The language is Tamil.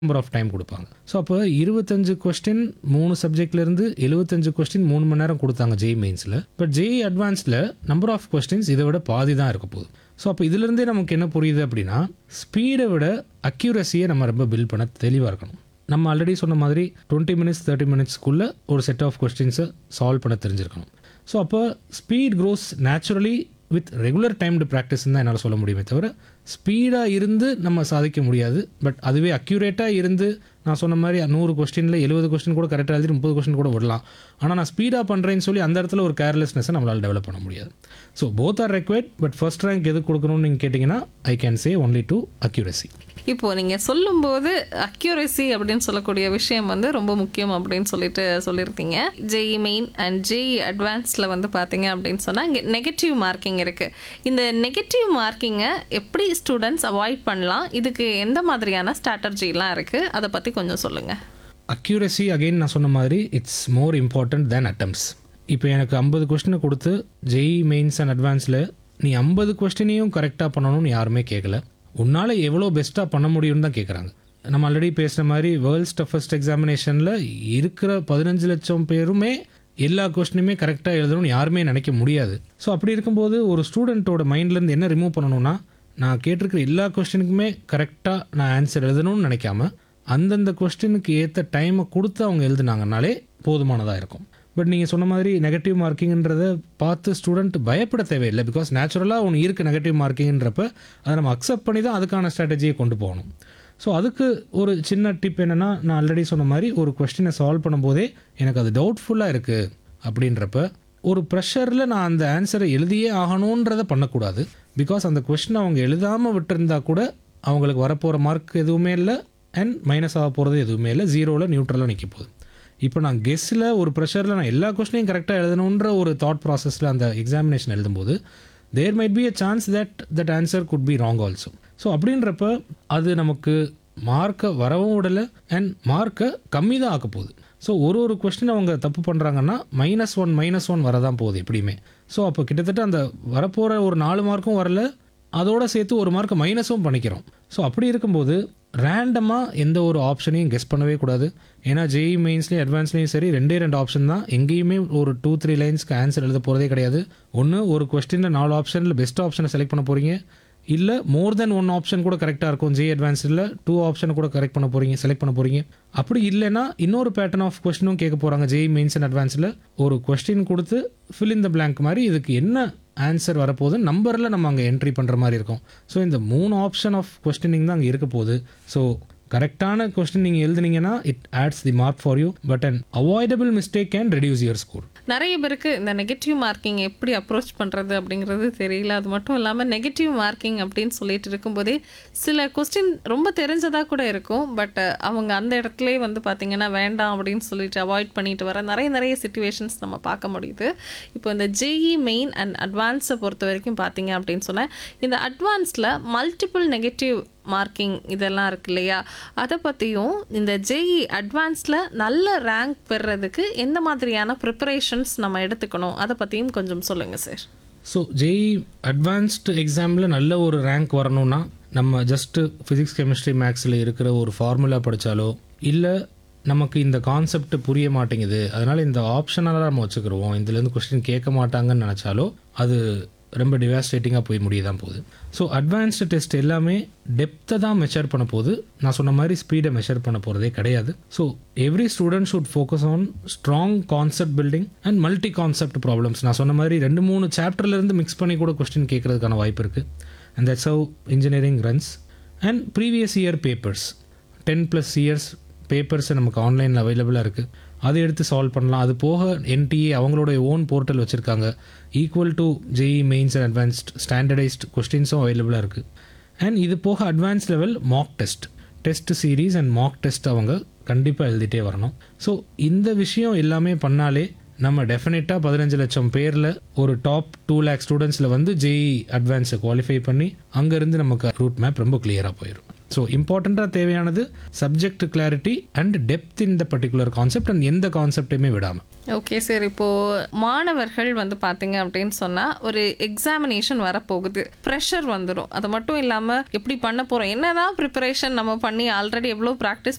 நம்பர் ஆஃப் டைம் கொடுப்பாங்க ஸோ அப்போ இருபத்தஞ்சு கொஸ்டின் மூணு சப்ஜெக்ட்லேருந்து எழுபத்தஞ்சு கொஸ்டின் மூணு மணி நேரம் கொடுத்தாங்க ஜெய் மெயின்ஸில் பட் ஜெய் அட்வான்ஸில் நம்பர் ஆஃப் கொஸ்டின்ஸ் இதை விட பாதி தான் இருக்க போகுது ஸோ அப்போ இதுலேருந்தே நமக்கு என்ன புரியுது அப்படின்னா ஸ்பீடை விட அக்யூரஸியை நம்ம ரொம்ப பில்ட் பண்ண தெளிவாக இருக்கணும் நம்ம ஆல்ரெடி சொன்ன மாதிரி டுவெண்ட்டி மினிட்ஸ் தேர்ட்டி மினிட்ஸ்க்குள்ளே ஒரு செட் ஆஃப் கொஸ்டின்ஸை சால்வ் பண்ண தெரிஞ்சிருக்கணும் ஸோ அப்போ speed grows naturally with regular timed practice தான் என்னால் சொல்ல முடியுமே தவிர ஸ்பீடாக இருந்து நம்ம சாதிக்க முடியாது பட் அதுவே அக்யூரேட்டாக இருந்து நான் சொன்ன மாதிரி நூறு கொஸ்டினில் எழுபது கொஸ்டின் கூட கரெக்டாக எழுதி முப்பது கொஸ்டின் கூட விடலாம் ஆனால் நான் ஸ்பீடாக பண்ணுறேன்னு சொல்லி அந்த இடத்துல ஒரு கேர்லெஸ்னஸை நம்மளால் டெவலப் பண்ண முடியாது so both are required but first rank எது கொடுக்கணும்னு நீங்கள் கேட்டிங்கன்னா I can say only to accuracy இப்போ நீங்க சொல்லும்போது அக்யூரசி அப்படின்னு சொல்லக்கூடிய விஷயம் வந்து ரொம்ப முக்கியம் அப்படின்னு சொல்லிட்டு சொல்லியிருக்கீங்க ஜெய் மெயின் அண்ட் ஜெய் அட்வான்ஸ்ல வந்து பாத்தீங்க அப்படின்னு சொன்னா இங்க நெகட்டிவ் மார்க்கிங் இருக்கு இந்த நெகட்டிவ் மார்க்கிங்கை எப்படி ஸ்டூடெண்ட்ஸ் அவாய்ட் பண்ணலாம் இதுக்கு எந்த மாதிரியான ஸ்ட்ராட்டஜிலாம் இருக்கு அதை பத்தி கொஞ்சம் சொல்லுங்க அக்யூரசி அகைன் நான் சொன்ன மாதிரி it's more important than attempts இப்போ எனக்கு ஐம்பது கொஸ்டினை கொடுத்து ஜெய் மெயின்ஸ் அண்ட் அட்வான்ஸில் நீ ஐம்பது கொஸ்டினையும் கரெக்டாக பண்ணணும்னு யாருமே கேட்கல உன்னால் எவ்வளோ பெஸ்ட்டாக பண்ண முடியும்னு தான் கேட்குறாங்க நம்ம ஆல்ரெடி பேசுன மாதிரி வேர்ல்ட்ஸ் டஃபஸ்ட் எக்ஸாமினேஷனில் இருக்கிற பதினஞ்சு லட்சம் பேருமே எல்லா கொஸ்டினுமே கரெக்டாக எழுதணும்னு யாருமே நினைக்க முடியாது ஸோ அப்படி இருக்கும்போது ஒரு ஸ்டூடெண்ட்டோட மைண்ட்லேருந்து என்ன ரிமூவ் பண்ணணும்னா நான் கேட்டிருக்கிற எல்லா கொஸ்டினுக்குமே கரெக்டாக நான் ஆன்சர் எழுதணும்னு நினைக்காம அந்தந்த கொஸ்டினுக்கு ஏற்ற டைமை கொடுத்து அவங்க எழுதுனாங்கனாலே போதுமானதாக இருக்கும் பட் நீங்கள் சொன்ன மாதிரி நெகட்டிவ் மார்க்கிங்ன்றதை பார்த்து ஸ்டூடெண்ட் பயப்பட தேவையில்லை பிகாஸ் நேச்சுரலாக ஒன்று இருக்குது நெகட்டிவ் மார்க்கிங்ன்றப்ப அதை நம்ம அக்செப்ட் பண்ணி தான் அதுக்கான ஸ்ட்ராட்டஜியை கொண்டு போகணும் ஸோ அதுக்கு ஒரு சின்ன டிப் என்னென்னா நான் ஆல்ரெடி சொன்ன மாதிரி ஒரு கொஸ்டினை சால்வ் பண்ணும்போதே எனக்கு அது டவுட்ஃபுல்லாக இருக்குது அப்படின்றப்ப ஒரு ப்ரெஷரில் நான் அந்த ஆன்சரை எழுதியே ஆகணுன்றதை பண்ணக்கூடாது பிகாஸ் அந்த கொஸ்டின் அவங்க எழுதாமல் விட்டுருந்தா கூட அவங்களுக்கு வரப்போகிற மார்க் எதுவுமே இல்லை அண்ட் மைனஸ் ஆக போகிறது எதுவுமே இல்லை ஜீரோவில் நியூட்ரலாக நிற்க போகுது இப்போ நான் கெஸ்ஸில் ஒரு ப்ரெஷரில் நான் எல்லா கொஸ்டினையும் கரெக்டாக எழுதணுன்ற ஒரு தாட் ப்ராசஸில் அந்த எக்ஸாமினேஷன் எழுதும்போது there might be a chance that that answer could be wrong also so அப்படின்றப்ப அது நமக்கு மார்க்கை வரவும் விடலை அண்ட் மார்க்கை கம்மி தான் ஆக்க போகுது ஸோ ஒரு ஒரு கொஸ்டின் அவங்க தப்பு பண்ணுறாங்கன்னா மைனஸ் ஒன் மைனஸ் ஒன் வரதான் போகுது எப்படியுமே ஸோ அப்போ கிட்டத்தட்ட அந்த வரப்போகிற ஒரு நாலு மார்க்கும் வரல அதோட சேர்த்து ஒரு மார்க்கை மைனஸும் பண்ணிக்கிறோம் ஸோ அப்படி இருக்கும்போது ரேண்டமாக எந்த ஒரு ஆப்ஷனையும் கெஸ் பண்ணவே கூடாது ஏன்னா ஜெய் மெயின்ஸ்லேயும் அட்வான்ஸ்லேயும் சரி ரெண்டே ரெண்டு ஆப்ஷன் தான் எங்கேயுமே ஒரு டூ த்ரீ லைன்ஸ்க்கு ஆன்சர் எழுத போகிறதே கிடையாது ஒன்று ஒரு கொஸ்டினில் நாலு ஆப்ஷனில் பெஸ்ட் ஆப்ஷனை செலக்ட் பண்ண போகிறீங்க இல்லை மோர் தென் ஒன் ஆப்ஷன் கூட கரெக்டாக இருக்கும் ஜே அட்வான்ஸில் டூ ஆப்ஷன் கூட கரெக்ட் பண்ண போகிறீங்க செலக்ட் பண்ண போகிறீங்க அப்படி இல்லைன்னா இன்னொரு பேட்டர்ன் ஆஃப் கொஸ்டினும் கேட்க போகிறாங்க ஜெய் மெயின்ஸ் அண்ட் அட்வான்ஸில் ஒரு கொஸ்டின் கொடுத்து ஃபில் இன் த பிளாங்க் மாதிரி இதுக்கு என்ன ஆன்சர் வரப்போகுது நம்பரில் நம்ம அங்கே என்ட்ரி பண்ணுற மாதிரி இருக்கும் ஸோ இந்த மூணு ஆப்ஷன் ஆஃப் கொஸ்டினிங் தான் அங்கே இருக்க போகுது ஸோ கரெக்டான கொஸ்டின் நீங்கள் எழுதுனீங்கன்னா it adds the mark for you but an avoidable mistake can reduce your score நிறைய பேருக்கு இந்த நெகட்டிவ் மார்க்கிங் எப்படி அப்ரோச் பண்ணுறது அப்படிங்கிறது தெரியல அது மட்டும் இல்லாமல் நெகட்டிவ் மார்க்கிங் அப்படின்னு சொல்லிட்டு இருக்கும்போதே சில கொஸ்டின் ரொம்ப தெரிஞ்சதாக கூட இருக்கும் பட் அவங்க அந்த இடத்துலயே வந்து பார்த்திங்கன்னா வேண்டாம் அப்படின்னு சொல்லிட்டு அவாய்ட் பண்ணிட்டு வர நிறைய நிறைய சுச்சுவேஷன்ஸ் நம்ம பார்க்க முடியுது இப்போ இந்த ஜேஇ மெயின் அண்ட் அட்வான்ஸை பொறுத்த வரைக்கும் பார்த்தீங்க அப்படின்னு சொன்னால் இந்த அட்வான்ஸில் மல்டிபிள் நெகட்டிவ் மார்க்கிங் இதெல்லாம் இருக்கு இல்லையா அதை பற்றியும் இந்த ஜேஇ அட்வான்ஸில் நல்ல ரேங்க் பெறுறதுக்கு எந்த மாதிரியான ப்ரிப்பரேஷன்ஸ் நம்ம எடுத்துக்கணும் அதை பற்றியும் கொஞ்சம் சொல்லுங்கள் சார் ஸோ ஜெய் அட்வான்ஸ்டு எக்ஸாமில் நல்ல ஒரு ரேங்க் வரணும்னா நம்ம ஜஸ்ட்டு ஃபிசிக்ஸ் கெமிஸ்ட்ரி மேக்ஸில் இருக்கிற ஒரு ஃபார்முலா படித்தாலோ இல்லை நமக்கு இந்த கான்செப்ட் புரிய மாட்டேங்குது அதனால் இந்த ஆப்ஷனலாக நம்ம வச்சுக்கிறோம் இதுலேருந்து கொஸ்டின் கேட்க மாட்டாங்கன்னு நினச்சாலோ அது ரொம்ப டிவாஸ்டேட்டிங்காக போய் முடிய தான் போகுது ஸோ அட்வான்ஸ்டு டெஸ்ட் எல்லாமே டெப்த்தை தான் மெஷர் பண்ண போகுது நான் சொன்ன மாதிரி ஸ்பீடை மெஷர் பண்ண போகிறதே கிடையாது so every student should focus on strong concept building and multi concept problems நான் சொன்ன மாதிரி ரெண்டு மூணு சாப்டர்லேருந்து மிக்ஸ் பண்ணி கூட கொஸ்டின் கேட்கறதுக்கான வாய்ப்பு இருக்குது and that's how engineering runs and previous year papers ten plus years papers நமக்கு ஆன்லைனில் அவைலபிளாக இருக்குது அதை எடுத்து சால்வ் பண்ணலாம் அது போக என்டிஏ அவங்களோட ஓன் போர்ட்டல் வச்சுருக்காங்க equal to JEE mains and advanced standardised கொஸ்டின்ஸும் அவைலபிளாக இருக்குது அண்ட் இது போக advance level mock test test series and mock test அவங்க கண்டிப்பாக எழுதிட்டே வரணும் ஸோ இந்த விஷயம் எல்லாமே பண்ணாலே நம்ம டெஃபினட்டாக பதினஞ்சு லட்சம் பேரில் ஒரு டாப் டூ லேக் ஸ்டூடெண்ட்ஸில் வந்து ஜெஇ அட்வான்ஸை குவாலிஃபை பண்ணி அங்கேருந்து நமக்கு ரூட் மேப் ரொம்ப கிளியராக போயிடும் ஸோ இம்பார்ட்டண்ட்டாக தேவையானது subject clarity and depth in the particular concept and எந்த கான்செப்டையுமே விடாமல் ஓகே சார் இப்போ மாணவர்கள் வந்து பார்த்தீங்க அப்படின்னு சொன்னால் ஒரு எக்ஸாமினேஷன் வரப்போகுது ப்ரெஷர் வந்துடும் அது மட்டும் இல்லாமல் எப்படி பண்ண போகிறோம் என்னதான் ப்ரிப்பரேஷன் நம்ம பண்ணி ஆல்ரெடி எவ்வளோ ப்ராக்டிஸ்